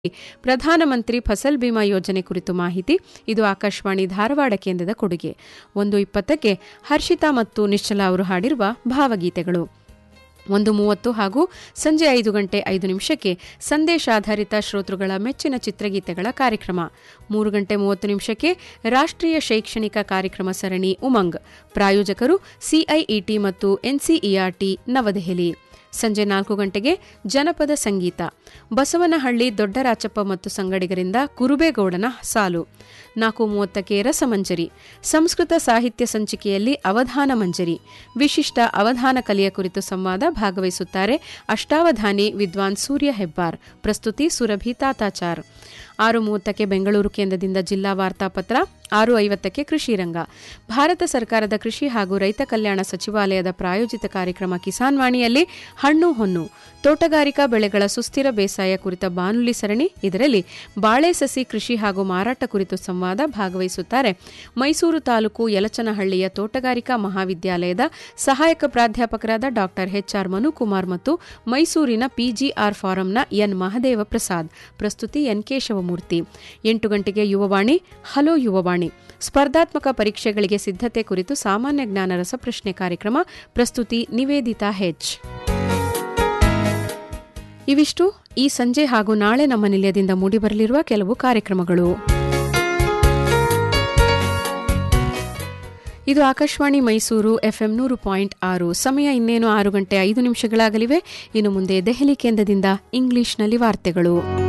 ಪ್ರಧಾನಮಂತ್ರಿ ಫಸಲ್ ಬಿಮಾ ಯೋಜನೆ ಕುರಿತು ಮಾಹಿತಿ ಇದು ಆಕಾಶವಾಣಿ ಧಾರವಾಡ ಕೇಂದ್ರದ ಕೊಡುಗೆ ಒಂದು ಇಪ್ಪತ್ತಕ್ಕೆ ಹರ್ಷಿತಾ ಮತ್ತು ನಿಶ್ಚಲಾ ಅವರು ಹಾಡಿರುವ ಭಾವಗೀತೆಗಳು ಒಂದು ಮೂವತ್ತು ಹಾಗೂ ಸಂಜೆ ಐದು ಗಂಟೆ ಐದು ನಿಮಿಷಕ್ಕೆ ಸಂದೇಶಾಧಾರಿತ ಶ್ರೋತೃಗಳ ಮೆಚ್ಚಿನ ಚಿತ್ರಗೀತೆಗಳ ಕಾರ್ಯಕ್ರಮ ಮೂರು ಗಂಟೆ ಮೂವತ್ತು ನಿಮಿಷಕ್ಕೆ ರಾಷ್ಟ್ರೀಯ ಶೈಕ್ಷಣಿಕ ಕಾರ್ಯಕ್ರಮ ಸರಣಿ ಉಮಂಗ್ ಪ್ರಾಯೋಜಕರು ಸಿಐಇಟಿ ಮತ್ತು ಎನ್ಸಿಇಆರ್ಟಿ ನವದೆಹಲಿ ಸಂಜೆ ನಾಲ್ಕು ಗಂಟೆಗೆ ಜನಪದ ಸಂಗೀತ ಬಸವನಹಳ್ಳಿ ದೊಡ್ಡರಾಚಪ್ಪ ಮತ್ತು ಸಂಗಡಿಗರಿಂದ ಕುರುಬೇಗೌಡನ ಸಾಲು ನಾಲ್ಕು ಮೂವತ್ತಕ್ಕೆ ರಸಮಂಜರಿ ಸಂಸ್ಕೃತ ಸಾಹಿತ್ಯ ಸಂಚಿಕೆಯಲ್ಲಿ ಅವಧಾನ ಮಂಜರಿ ವಿಶಿಷ್ಟ ಅವಧಾನ ಕಲೆಯ ಕುರಿತು ಸಂವಾದ ಭಾಗವಹಿಸುತ್ತಾರೆ ಅಷ್ಟಾವಧಾನಿ ವಿದ್ವಾನ್ ಸೂರ್ಯ ಹೆಬ್ಬಾರ್ ಪ್ರಸ್ತುತಿ ಸುರಭಿ ತಾತಾಚಾರ್ ಆರು ಮೂವತ್ತಕ್ಕೆ ಬೆಂಗಳೂರು ಕೇಂದ್ರದಿಂದ ಜಿಲ್ಲಾ ವಾರ್ತಾಪತ್ರ ಆರು ಐವತ್ತಕ್ಕೆ ಕೃಷಿ ರಂಗ ಭಾರತ ಸರ್ಕಾರದ ಕೃಷಿ ಹಾಗೂ ರೈತ ಕಲ್ಯಾಣ ಸಚಿವಾಲಯದ ಪ್ರಾಯೋಜಿತ ಕಾರ್ಯಕ್ರಮ ಕಿಸಾನ್ ವಾಣಿಯಲ್ಲಿ ಹಣ್ಣು ಹೊನ್ನು ತೋಟಗಾರಿಕಾ ಬೆಳೆಗಳ ಸುಸ್ಥಿರ ಬೇಸಾಯ ಕುರಿತ ಬಾನುಲಿ ಸರಣಿ ಇದರಲ್ಲಿ ಬಾಳೆ ಸಸಿ ಕೃಷಿ ಹಾಗೂ ಮಾರಾಟ ಕುರಿತು ಸಂವಾದ ಭಾಗವಹಿಸುತ್ತಾರೆ ಮೈಸೂರು ತಾಲೂಕು ಯಲಚನಹಳ್ಳಿಯ ತೋಟಗಾರಿಕಾ ಮಹಾವಿದ್ಯಾಲಯದ ಸಹಾಯಕ ಪ್ರಾಧ್ಯಾಪಕರಾದ ಡಾ ಎಚ್ಆರ್ ಮನುಕುಮಾರ್ ಮತ್ತು ಮೈಸೂರಿನ ಪಿಜಿಆರ್ ಫಾರಂನ ಎನ್ ಮಹದೇವ ಪ್ರಸಾದ್ ಪ್ರಸ್ತುತಿ ಎನ್ ಕೇಶವಮೂರ್ತಿ ಎಂಟು ಗಂಟೆಗೆ ಯುವವಾಣಿ ಹಲೋ ಯುವವಾಣಿ ಸ್ಪರ್ಧಾತ್ಮಕ ಪರೀಕ್ಷೆಗಳಿಗೆ ಸಿದ್ಧತೆ ಕುರಿತು ಸಾಮಾನ್ಯ ಜ್ಞಾನ ರಸಪ್ರಶ್ನೆ ಕಾರ್ಯಕ್ರಮ ಪ್ರಸ್ತುತಿ ನಿವೇದಿತಾ ಹೆಚ್ ಇವಿಷ್ಟು ಈ ಸಂಜೆ ಹಾಗೂ ನಾಳೆ ನಮ್ಮ ನಿಲಯದಿಂದ ಮೂಡಿಬರಲಿರುವ ಕೆಲವು ಕಾರ್ಯಕ್ರಮಗಳು ಇದು ಆಕಾಶವಾಣಿ ಮೈಸೂರು ಎಫ್ಎಂ ನೂರು ಪಾಯಿಂಟ್ ಆರು ಸಮಯ ಇನ್ನೇನು ಆರು ಗಂಟೆ ಐದು ನಿಮಿಷಗಳಾಗಲಿವೆ ಇನ್ನು ಮುಂದೆ ದೆಹಲಿ ಕೇಂದ್ರದಿಂದ ಇಂಗ್ಲಿಷ್ನಲ್ಲಿ ವಾರ್ತೆಗಳು